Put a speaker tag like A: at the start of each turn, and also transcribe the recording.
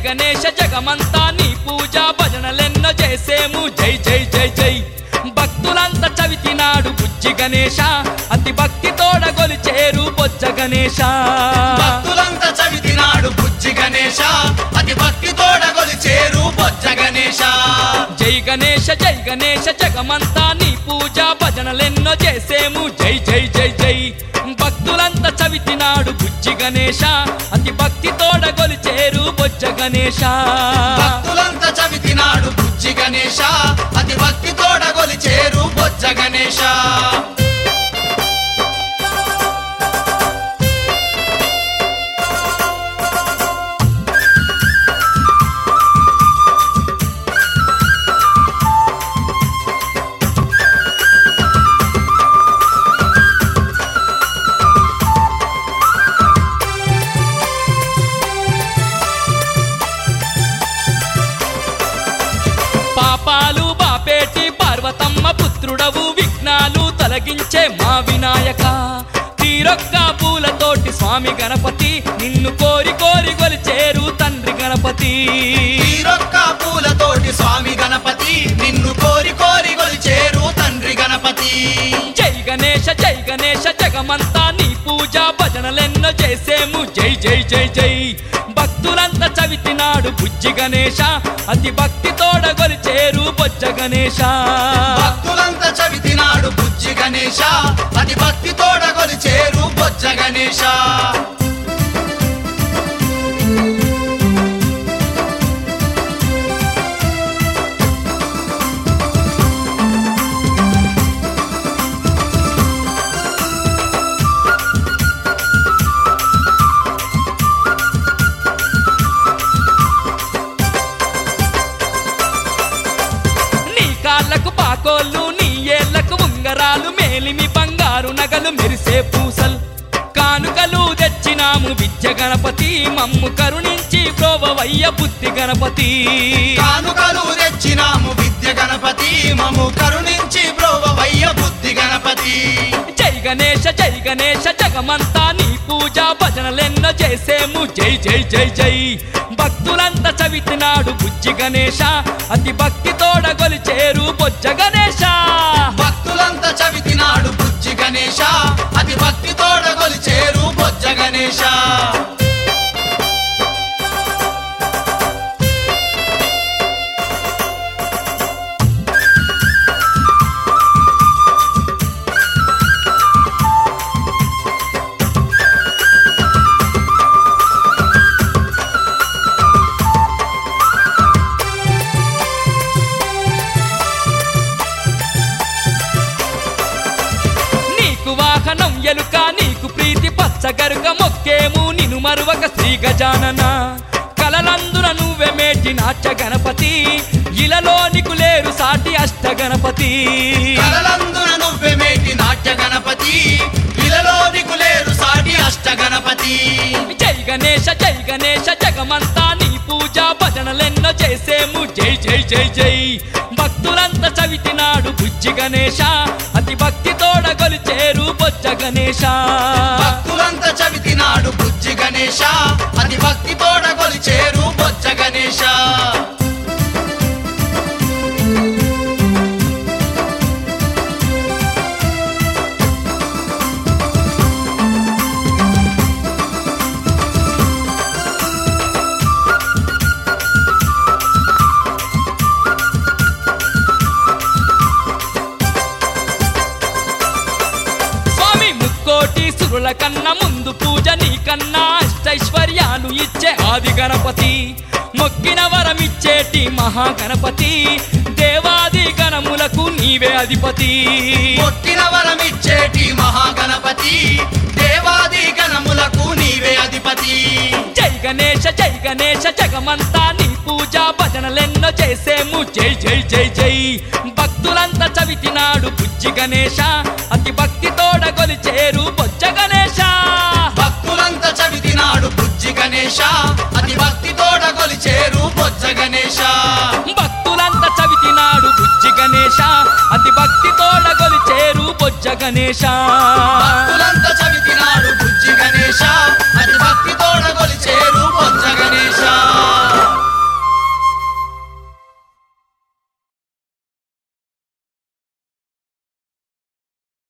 A: గణేశ జగమంతా నీ పూజ భజనలెన్నో చేసేము జై జై జై జై భక్తులంతా చవితినాడు బుజ్జి గణేశ అతి భక్తి తోడ గొలిచేరు బొజ్జ గణేశ
B: భక్తులంతా చవితినాడు బుజ్జి గణేశ అతి భక్తి తోడగొలి చేరు బొజ్జ గణేశ
A: జై గణేశ జై గణేశ జగమంతా నీ పూజ భజనలెన్నో చేసేము జై జై జై జై భక్తులంతా చవితినాడు బుజ్జి గణేశ అతి భక్తి తోడ గొలిచేరు బొజ్జ గణేశ
B: భక్తులంతా చవితినాడు బుజ్జి గణేశ అతి భక్తి తోడగొలి చేరు బొజ్జ గణేశ
A: పాపాలు బాపేటి పార్వతమ్మ పుత్రుడవు విఘ్నాలు తొలగించే మా వినాయక తీరొక్క పూలతోటి స్వామి గణపతి నిన్ను కోరి కోరి గొలిచేరు తండ్రి గణపతి
B: తీరొక్క పూలతోటి స్వామి గణపతి నిన్ను కోరి కోరి గొలి చేరు తండ్రి గణపతి
A: జై గణేశ జై గణేశ జగమంతా నీ పూజ భజనలెన్నో చేసేము జై జై జై జై భక్తులంతా చవితినాడు బుజ్జి గణేశ అతి భక్తి తోడ గొలిచేరు బొజ్జ గణేశ
B: భక్తులంతా చవితినాడు బుజ్జి గణేశ అతి భక్తి తోడగొలి చేరు బొజ్జ గణేశ
A: నీ కాళ్ళకు పాకోళ్ళు నీ ఏళ్లకు ఉంగరాలు మేలిమి బంగారు నగలు మెరిసే పూసలు కానుకలు తెచ్చినాము విద్య గణపతి మమ్ము కరుణించి ప్రోభవయ్య బుద్ధి గణపతి
B: కానుకలు తెచ్చినాము విద్య గణపతి మము కరుణించి బ్రోవయ్య బుద్ధి గణపతి
A: జై గణేశ జై గణేశ జగమంతా నీ పూజ భజనలెన్నో చేసేము జై జై జై జై భక్తులంతా చవితినాడు బుజ్జి గణేశ అతి భక్తి తోడ గొలిచేరు బొజ్జ గణేశ
B: భక్తులంతా చవితినాడు బుజ్జి గణేశ అతి భక్తి తోడగొలి చేరు బొజ్జ గణేశ
A: నీకు వాహనం ఎలుక నీకు ప్రీతి పచ్చగరుక మొక్కేము నిను మరువక శ్రీ గజానన కలలందున నువ్వే మేటి నాట్య గణపతి ఇలలో నీకు లేరు సాటి అష్ట గణపతి
B: కలలందున నువ్వే మేటి నాట్య గణపతి ఇలలో నికులేరు సాటి అష్ట గణపతి
A: జై గణేశ జై గణేశ జగమంతా నీ పూజ భజనలెన్నో చేసేము జై జై జై జై భక్తులంతా చవితినాడు బుజ్జి గణేశ అతి భక్తి తోడ గొలిచేరు బొజ్జ గణేశ
B: భక్తులంతా చవితినాడు బుజ్జి గణేశ అతి భక్తి తోడగొలి చేరు బొజ్జ గణేశ
A: స్వామి ముక్కోటి సురుల కన్నా ముందు పూజ నీకన్నా అష్టైశ్వర్యాలు ఇచ్చే ఆది గణపతి మొక్కిన వరమిచ్చేటి మహాగణపతి దేవాది గణములకు నీవే అధిపతి
B: కొట్టిన వరమిచ్చేటి మహాగణపతి దేవాది గణములకు నీవే అధిపతి
A: జై గణేశ జై గణేశ జగమంతా నీ పూజ భజనలెన్నో చేసేము జై జై జై జై భక్తులంతా చవితినాడు బుజ్జి గణేశ అతి భక్తి తోడ గొలిచేరు బొజ్జ గణేశ
B: భక్తులంతా చవితినాడు బుజ్జి గణేశ అతి భక్తి తోడగొలి చేరు బొజ్జ గణేశ
A: భక్తులంతా చవితినాడు బుజ్జి గణేశ అతి భక్తి తోడ గొలిచేరు బొజ్జ గణేశ
B: భక్తులంతా